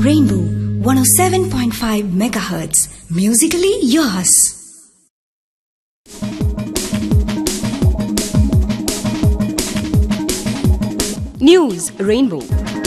Rainbow 107.5 megahertz. Musically yours. News Rainbow.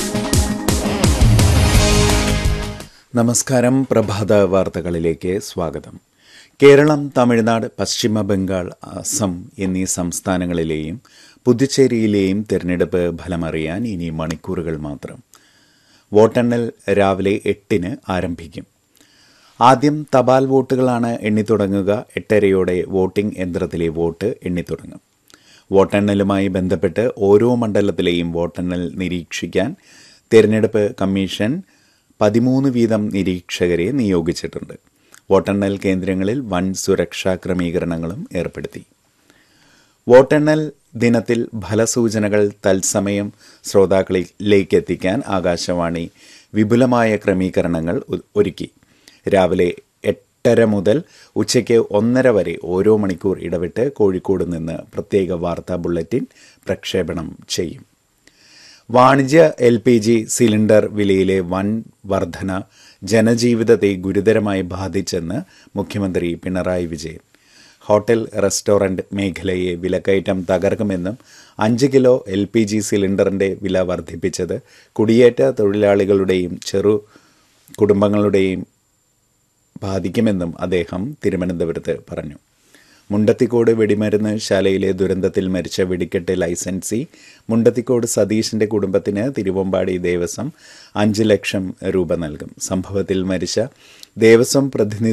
നമസ്കാരം പ്രഭാത വാർത്തകളിലേക്ക് സ്വാഗതം കേരളം തമിഴ്നാട് പശ്ചിമ ബംഗാൾ അസം എന്നീ സംസ്ഥാനങ്ങളിലെയും പുതുച്ചേരിയിലെയും തെരഞ്ഞെടുപ്പ് ഫലമറിയാൻ ഇനി മണിക്കൂറുകൾ മാത്രം വോട്ടെണ്ണൽ രാവിലെ എട്ടിന് ആരംഭിക്കും ആദ്യം തപാൽ വോട്ടുകളാണ് എണ്ണിത്തുടങ്ങുക എട്ടരയോടെ വോട്ടിംഗ് യന്ത്രത്തിലെ വോട്ട് എണ്ണിത്തുടങ്ങും വോട്ടെണ്ണലുമായി ബന്ധപ്പെട്ട് ഓരോ മണ്ഡലത്തിലെയും വോട്ടെണ്ണൽ നിരീക്ഷിക്കാൻ തെരഞ്ഞെടുപ്പ് കമ്മീഷൻ പതിമൂന്ന് വീതം നിരീക്ഷകരെ നിയോഗിച്ചിട്ടുണ്ട് വോട്ടെണ്ണൽ കേന്ദ്രങ്ങളിൽ വൻ സുരക്ഷാ ക്രമീകരണങ്ങളും ഏർപ്പെടുത്തി വോട്ടെണ്ണൽ ദിനത്തിൽ ഫലസൂചനകൾ തത്സമയം ശ്രോതാക്കളിലേക്ക് എത്തിക്കാൻ ആകാശവാണി വിപുലമായ ക്രമീകരണങ്ങൾ ഒ- ഒരുക്കി രാവിലെ എട്ടര മുതൽ ഉച്ചയ്ക്ക് ഒന്നര വരെ ഓരോ മണിക്കൂർ ഇടവിട്ട് കോഴിക്കോട് നിന്ന് പ്രത്യേക വാർത്താ ബുള്ളറ്റിൻ പ്രക്ഷേപണം ചെയ്യും വാണിജ്യ എൽ പി ജി സിലിണ്ടർ വിലയിലെ വൻ വർധന ജനജീവിതത്തെ ഗുരുതരമായി ബാധിച്ചെന്ന് മുഖ്യമന്ത്രി പിണറായി വിജയൻ ഹോട്ടൽ റെസ്റ്റോറന്റ് മേഖലയെ വിലക്കയറ്റം തകർക്കുമെന്നും അഞ്ച് കിലോ എൽ പി ജി സിലിണ്ടറിന്റെ വില വർദ്ധിപ്പിച്ചത് കുടിയേറ്റ തൊഴിലാളികളുടെയും ചെറു കുടുംബങ്ങളുടെയും ബാധിക്കുമെന്നും അദ്ദേഹം തിരുവനന്തപുരത്ത് പറഞ്ഞു മുണ്ടത്തിക്കോട് വെടിമരുന്ന് ശാലയിലെ ദുരന്തത്തിൽ മരിച്ച വെടിക്കെട്ട് ലൈസൻസി മുണ്ടത്തിക്കോട് സതീഷിന്റെ കുടുംബത്തിന് തിരുവമ്പാടി ദേവസ്വം അഞ്ച് ലക്ഷം രൂപ നൽകും സംഭവത്തിൽ മരിച്ച ദേവസ്വം പ്രതിനിധി